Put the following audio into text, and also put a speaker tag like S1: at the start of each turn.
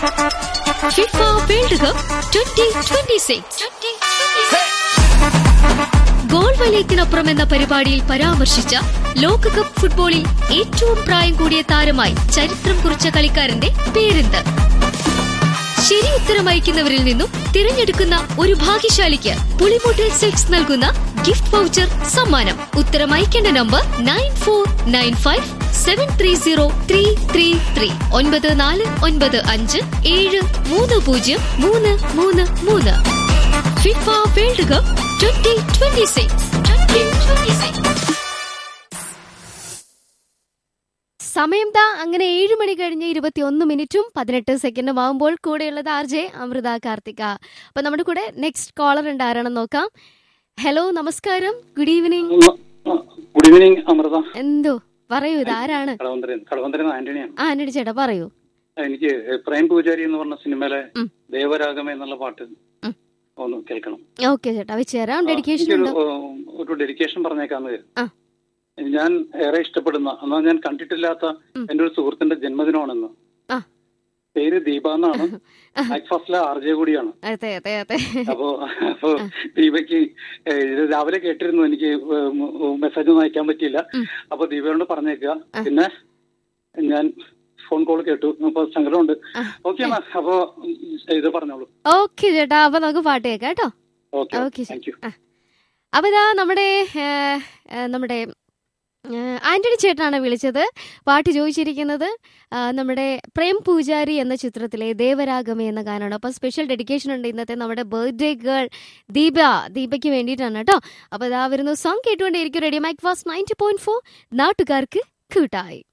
S1: FIFA world cup twenty twenty six goal വലയത്തിനപ്പുറം എന്ന പരിപാടിയിൽ പരാമർശിച്ച ലോകകപ്പ് ഫുട്ബോളിൽ ഏറ്റവും പ്രായം കൂടിയ താരമായി ചരിത്രം കുറിച്ച കളിക്കാരന്റെ പേരെന്ത് ശരി ഉത്തരം അയക്കുന്നവരിൽ നിന്നും തിരഞ്ഞെടുക്കുന്ന ഒരു ഭാഗ്യശാലിക്ക് പുളിമൂട്ടിൽ സിൽക്സ് നൽകുന്ന ഗിഫ്റ്റ് വൗച്ചർ സമ്മാനം ഉത്തരം അയക്കേണ്ട number nine four nine five seven three zero three three three ഒൻപത് നാല് ഒൻപത് അഞ്ച് ഏഴ് മൂന്ന് പൂജ്യം മൂന്ന് മൂന്ന് മൂന്ന് FIFA world cup twenty twenty six twenty twenty six
S2: സമയം ദാ അങ്ങനെ ഏഴ് മണി കഴിഞ്ഞ് ഇരുപത്തി ഒന്ന് മിനിറ്റും പതിനെട്ട് സെക്കൻഡും ആകുമ്പോൾ കൂടെയുള്ളത് ആർ ജെ അമൃത കാർത്തിക അപ്പൊ നമ്മുടെ കൂടെ നെക്സ്റ്റ് കോളർ ഉണ്ട് ആരാണെന്ന് നോക്കാം ഹലോ നമസ്കാരം good evening
S3: good evening Amrita
S2: എന്തോ പറയൂ ഇത് ആരാണ്
S3: കടവന്തരൻ കടവന്തരൻ ആന്റണിയാണ്
S2: ആ ആന്റണി ചേട്ടാ പറയൂ
S3: എനിക്ക് പ്രേം പൂജാരി എന്ന് പറഞ്ഞ സിനിമയിലെ
S2: ഉം.
S3: ദേവരാഗമ എന്നുള്ള പാട്ട്
S2: ഉം.
S3: ഒന്ന് കേൾക്കണം
S2: ഓക്കെ ചേട്ടാ വെച്ച് തരാം ഡെഡിക്കേഷൻ
S3: എനിക്കൊരു,
S2: ഉണ്ടോ
S3: ഏഹ്, ഒരു ഡെഡിക്കേഷൻ പറഞ്ഞേക്കാന്ന്
S2: ആ.
S3: ഞാൻ ഏറെ ഇഷ്ടപ്പെടുന്ന എന്നാൽ ഞാൻ കണ്ടിട്ടില്ലാത്ത
S2: ഉം.
S3: എന്റെ ഒരു സുഹൃത്തിന്റെ ജന്മദിനമാണെന്ന്
S2: ആ.
S3: പേര് ദീപ എന്നാണ് ഫസ്റ്റിലെ ആർ ജെ കൂടിയാണ്
S2: അതെ അതെ അതെ
S3: അപ്പോ അപ്പോ ദീപയ്ക്ക് ഏഹ്, ഇത് രാവിലെ കേട്ടിരുന്നു എനിക്ക് മെസ്സേജ് ഒന്നും അയക്കാൻ പറ്റിയില്ല
S2: ഉം.
S3: അപ്പൊ ദീപയോട് പറഞ്ഞേക്കുക
S2: ആ.
S3: പിന്നെ ഞാൻ ഫോൺ കോൾ കേട്ടു അപ്പൊ സങ്കടമുണ്ട്
S2: ആ.
S3: ഓക്കെ എന്നാ അപ്പൊ ഇത് പറഞ്ഞോളൂ
S2: ഓക്കെ ചേട്ടാ അപ്പൊ നമുക്ക് പാട്ട് കേൾക്കാം കേട്ടോ
S3: ഓക്കെ
S2: ഓക്കെ
S3: താങ്ക് യു
S2: അപ്പൊ ഇതാ നമ്മുടെ ഏ, ഏ, നമ്മുടെ ഏ, ആന്റണി ചേട്ടനാണ് വിളിച്ചത് പാട്ട് ചോദിച്ചിരിക്കുന്നത് ആ, നമ്മുടെ പ്രേം പൂജാരി എന്ന ചിത്രത്തിലെ ദേവരാഗമേ എന്ന ഗാനമാണ് അപ്പൊ സ്പെഷ്യൽ ഡെഡിക്കേഷൻ ഉണ്ട് ഇന്നത്തെ നമ്മുടെ ബർത്ത്ഡേ ഗേൾ ദീപ ദീപയ്ക്ക് വേണ്ടിയിട്ടാണ് കേട്ടോ അപ്പൊ ഇതാ വരുന്നു സോങ് കേട്ടുകൊണ്ടേയിരിക്കും radio Macfast ninety point four നാട്ടുകാർക്ക് കൂട്ടായി